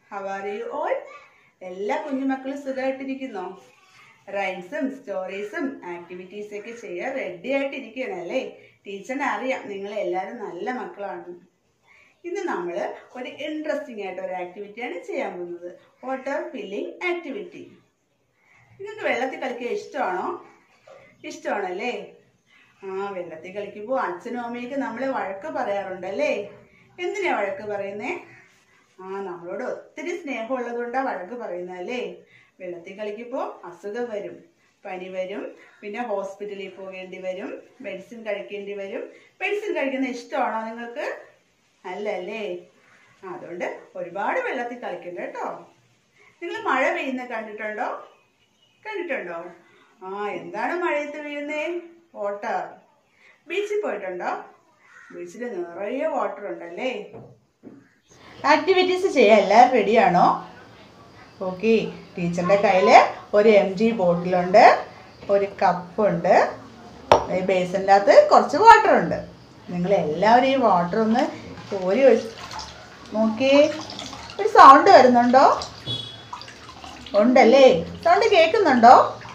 how are you all എല്ലാ കുഞ്ഞുമക്കളും സുഖമായിട്ടിരിക്കുന്നോ റൈംസും സ്റ്റോറീസും activities ഒക്കെ ചെയ്യാൻ റെഡി ആയിട്ടിരിക്കുകയാണല്ലേ ടീച്ചറിനെ അറിയാം നിങ്ങൾ എല്ലാവരും നല്ല മക്കളാണ് ഇന്ന് നമ്മൾ ഒരു ഇൻട്രസ്റ്റിംഗ് ആയിട്ട് ഒരു ആക്ടിവിറ്റിയാണ് ചെയ്യാൻ പോകുന്നത് വാട്ടർ ഫില്ലിംഗ് ആക്ടിവിറ്റി നിങ്ങൾക്ക് വെള്ളത്തിൽ കളിക്കാൻ ഇഷ്ടമാണോ ഇഷ്ടമാണല്ലേ ആ വെള്ളത്തിൽ കളിക്കുമ്പോൾ അച്ഛനും അമ്മയൊക്കെ നമ്മളെ വഴക്ക് പറയാറുണ്ടല്ലേ എന്തിനാ വഴക്ക് പറയുന്നേ ആ നമ്മളോട് ഒത്തിരി സ്നേഹമുള്ളത് കൊണ്ടാണ് വഴക്ക് പറയുന്നതല്ലേ വെള്ളത്തിൽ കളിക്കുമ്പോൾ അസുഖം വരും പനി വരും പിന്നെ ഹോസ്പിറ്റലിൽ പോകേണ്ടി വരും മെഡിസിൻ കഴിക്കേണ്ടി വരും മെഡിസിൻ കഴിക്കുന്ന ഇഷ്ടമാണോ നിങ്ങൾക്ക് അല്ലല്ലേ ആ, അതുകൊണ്ട് ഒരുപാട് വെള്ളത്തിൽ കളിക്കണ്ട കേട്ടോ നിങ്ങൾ മഴ പെയ്യുന്ന കണ്ടിട്ടുണ്ടോ കണ്ടിട്ടുണ്ടോ ആ എന്താണ് മഴയത്ത് വീഴുന്നേ വാട്ടർ ബീച്ചിൽ പോയിട്ടുണ്ടോ ബീച്ചിൽ നിറയെ വാട്ടർ ഉണ്ടല്ലേ ആക്ടിവിറ്റീസ് ചെയ്യാൻ എല്ലാവരും റെഡിയാണോ ഓക്കെ ടീച്ചറിൻ്റെ കയ്യിൽ ഒരു എം ജി ബോട്ടിലുണ്ട് ഒരു കപ്പുണ്ട് ഈ ബേസിൻ്റെ അകത്ത് കുറച്ച് വാട്ടർ ഉണ്ട് നിങ്ങൾ എല്ലാവരും ഈ വാട്ടർ ഒന്ന് കോരി ഒഴി- നോക്കിയേ ഒരു സൗണ്ട് വരുന്നുണ്ടോ ഉണ്ടല്ലേ സൗണ്ട് കേൾക്കുന്നുണ്ടോ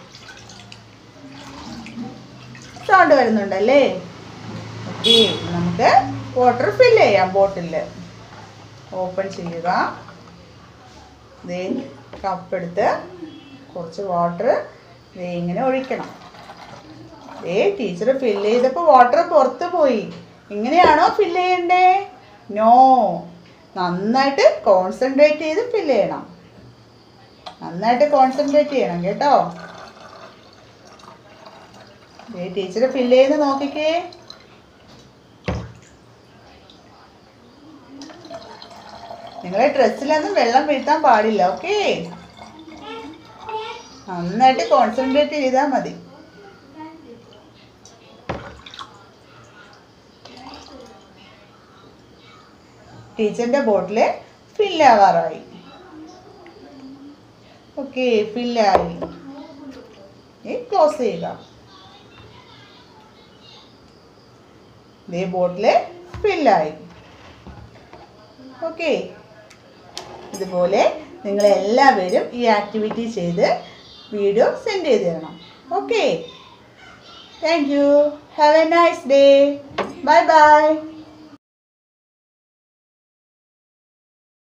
സൗണ്ട് വരുന്നുണ്ടല്ലേ ഓക്കെ നമുക്ക് വാട്ടർ ഫില്ല് ചെയ്യാം ബോട്ടിൽ ഓപ്പൺ ചെയ്യുക ദേ കപ്പ് എടുത്ത് കുറച്ച് വാട്ടർ ദേ ഇങ്ങനെ ഒഴിക്കണം ദേ ടീച്ചർ ഫില്ല് ചെയ്തപ്പോൾ വാട്ടർ പുറത്ത് പോയി ഇങ്ങനെയാണോ ഫില്ല് ചെയ്യണ്ടേ നോ നന്നായിട്ട് കോൺസെൻട്രേറ്റ് ചെയ്ത് ഫില്ല് ചെയ്യണം നന്നായിട്ട് കോൺസെൻട്രേറ്റ് ചെയ്യണം കേട്ടോ ദേ ടീച്ചർ ഫില്ല് ചെയ്ത് നോക്കിക്കേ നിങ്ങളെ ഡ്രസ്സിലൊന്നും വെള്ളം വീഴ്ത്താൻ പാടില്ല ഓക്കേ നന്നായിട്ട് കോൺസെൻട്രേറ്റ് ചെയ്താൽ മതി ടീച്ചറിന്റെ ബോട്ടില് ഫില്ലാവാറായി ഓക്കെ ഫില്ലായി ക്ലോസ് ചെയ്യുക ദേ ബോട്ടില് ഫില്ലായി ഓക്കെ ഇതുപോലെ നിങ്ങൾ എല്ലാവരും ഈ ആക്ടിവിറ്റി ചെയ്ത് വീഡിയോ സെൻഡ് ചെയ്ത് തരണം okay thank you have a nice day bye by